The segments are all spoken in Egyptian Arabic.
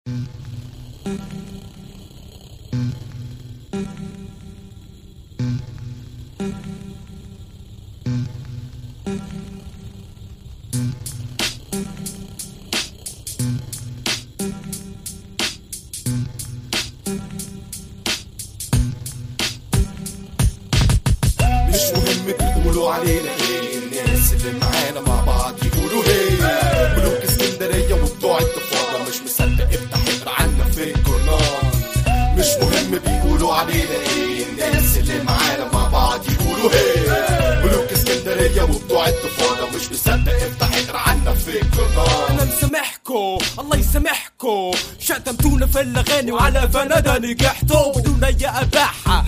مش مهم تقولوا علينا ايه الناس اللي معانا مع بعض يقولوا ايه ملوك اسكندريه وبتوع التفاضه مش مصدق افتح اقرا عنا في الجورنال مش مهم بيقولوا علينا ايه الناس اللي معانا مع بعض يقولوا ايه ملوك اسكندريه وبتوع التفاضه مش مصدق افتح اقرا عنا في الجورنال انا مسامحكو الله يسامحكو شتمتونا في الاغاني وعلى فنادى نجحتوا بدون اي اباحه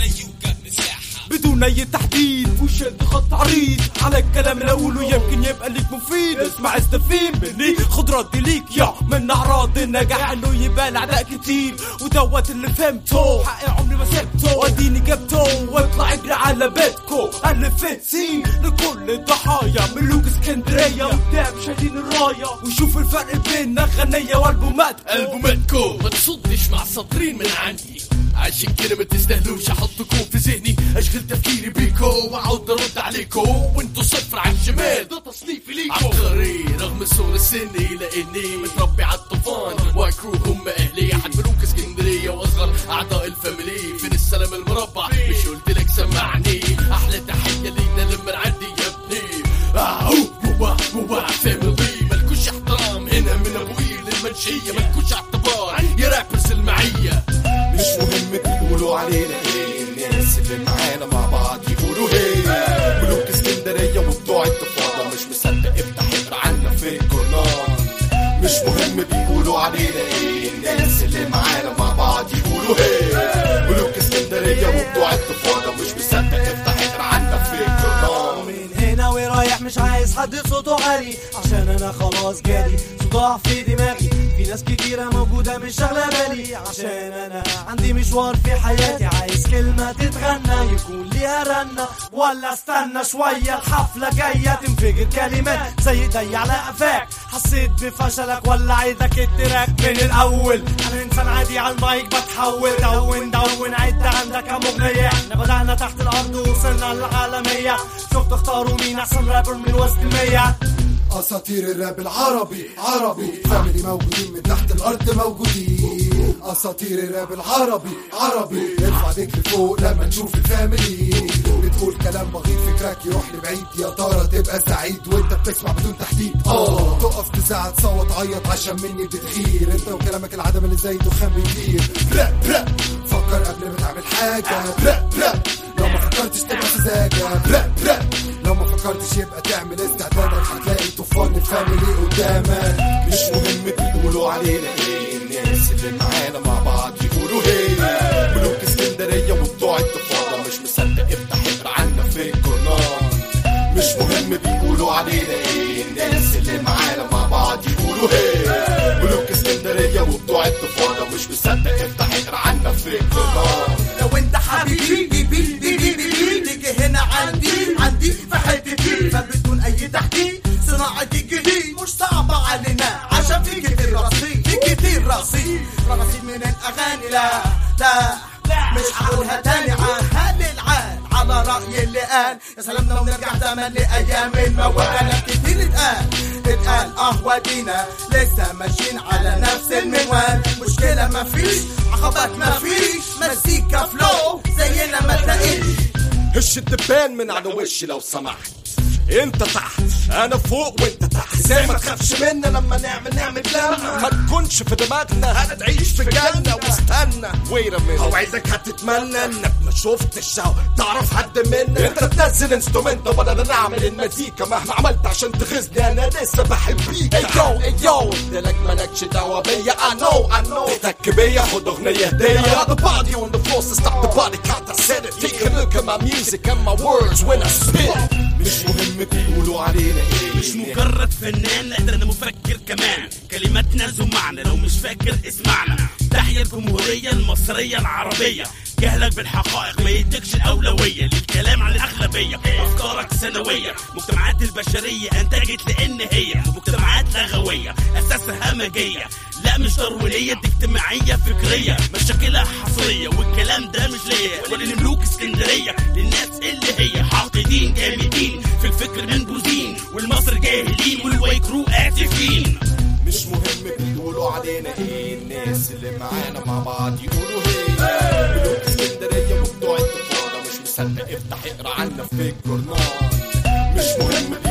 بدون اي تحديد وشد خط عريض على الكلام اللي اقوله يمكن يبقى ليك مفيد اسمع استفيد مني خد ردي ليك يا من اعراض النجاح انه يبقى الاعداء كتير ودوت اللي فهمته حقي عمري ما سبته واديني جبته واطلع اجري على بيتكو الف سين لكل الضحايا ملوك اسكندريه قدام شايلين الرايه وشوف الفرق بين غنيه والبومات البوماتكو ما تصدش مع السطرين من عندي عشان كده ما تستاهلوش احطكم في ذهني اشغل تفكيري بيكو واعود ارد عليكو وانتوا صفر على الشمال ده تصنيفي ليكو عبقري رغم صغر سني لاني متربي على الطوفان واكرو هم اهلي احد ملوك اسكندريه واصغر اعضاء الفاميلي فين السلام المربع مش قلت لك سمعني احلى تحيه لينا لما عندي يا ابني اهو بوا بوا فاميلي مالكوش احترام هنا من ابوي للمنشيه مالكوش اعتبار يا رابرز المعيه مش مهم تقولوا علينا ايه الناس اللي معانا مع بعض يقولوا ايه ملوك اسكندريه وبتوع التفاضه مش مصدق افتح اقرا عنا في الجورنال مش مهم بيقولوا علينا ايه الناس اللي معانا مع بعض يقولوا ايه ملوك اسكندريه وبتوع التفاضه مش مصدق افتح اقرا عنا في الجورنال من هنا ورايح مش عايز حد صوته عالي عشان انا خلاص جالي صداع في دماغي في ناس كتيرة موجودة مش شغلة بالي عشان انا عندي مشوار في حياتي عايز كلمة تتغنى يكون ليها رنة ولا استنى شوية الحفلة جاية تنفجر كلمات زي دي على قفاك حسيت بفشلك ولا عيدك التراك من الاول انا انسان عادي على المايك بتحول دون دون عد عندك كم اغنية احنا بدأنا تحت الارض ووصلنا للعالمية شفت اختاروا مين احسن رابر من وسط المية اساطير الراب العربي عربي فاميلي موجودين من تحت الارض موجودين اساطير الراب العربي عربي ارفع ايديك لفوق لما تشوف الفاميلي بتقول كلام بغيض فكرك يروح لبعيد يا ترى تبقى سعيد وانت بتسمع بدون تحديد اه تقف تزعل تصوت عيط عشان مني بتغير انت وكلامك العدم اللي زي دخان بيطير برا برا فكر قبل ما تعمل حاجه برا برا لو ما فكرتش تبقى سذاجه برا برا لو ما فكرتش يبقى تعمل استعدادك هتلاقي طوفان الفاميلي قدامك مش مهم تقولوا علينا ايه الناس اللي معانا مع بعض يقولوا ايه ملوك اسكندريه وبتوع التفاضه مش مصدق افتح اقرا عنا في الجورنال مش مهم بيقولوا علينا ايه الناس اللي معانا مع بعض يقولوا ايه ملوك اسكندريه وبتوع التفاضه مش مصدق افتح اقرا عنا في الجورنال لو انت حبيبي بيبي بيبي بيبي تيجي هنا عندي عندي في حتتي فبدون اي تحديد صناعة الجديد مش صعبة علينا عشان في كتير رصيد في كتير رصيد رصيد من الاغاني لا لا مش هقولها تاني عهد العال على رأي اللي قال يا سلام لو نرجع زمان لأيام الموال كلام كتير اتقال اتقال اه ودينا لسه ماشيين على نفس المنوال مشكلة مفيش عقبات مفيش مزيكا فلو زينا ما تلاقيش هش الدبان من على وشي لو سمحت انت تحت انا فوق وانت تحت زي ما تخافش منا لما نعمل نعمل لما ما تكونش في دماغنا هتعيش في جنة واستنى ويرا من اوعدك هتتمنى انك ما شفتش او تعرف حد منا انت تنزل انسترومنت ولا انا نعمل المزيكا مهما عملت عشان تغيظني انا لسه بحبيك اي يو اي يو قلت لك مالكش دعوه بيا I know I know تحتك بيا خد اغنيه هديه got the body on the floor so stop the body count I said it take a look at my music and my words when I spit مش مهم تقولوا علينا ايه مش مجرد فنان لا ده انا مفكر كمان كلماتنا ذو معنى لو مش فاكر اسمعنا تحيا الجمهورية المصرية العربية جهلك بالحقائق ما يديكش الأولوية للكلام عن الأغلبية أفكارك سنوية مجتمعات البشرية أنتجت لأن هي مجتمعات لغوية أساسها همجية لا لا مش داروينيه دي اجتماعيه فكريه مشاكلها حصريه والكلام ده مش ليا ولا لملوك اسكندريه للناس اللي هي حاقدين جامدين في الفكر منبوذين والمصر جاهلين والوايكرو اسفين مش مهم بيقولوا علينا ايه الناس اللي معانا مع بعض يقولوا هي ملوك اسكندريه وبتوع الطفوله مش مصدق افتح اقرا عنا في الجورنال مش مهم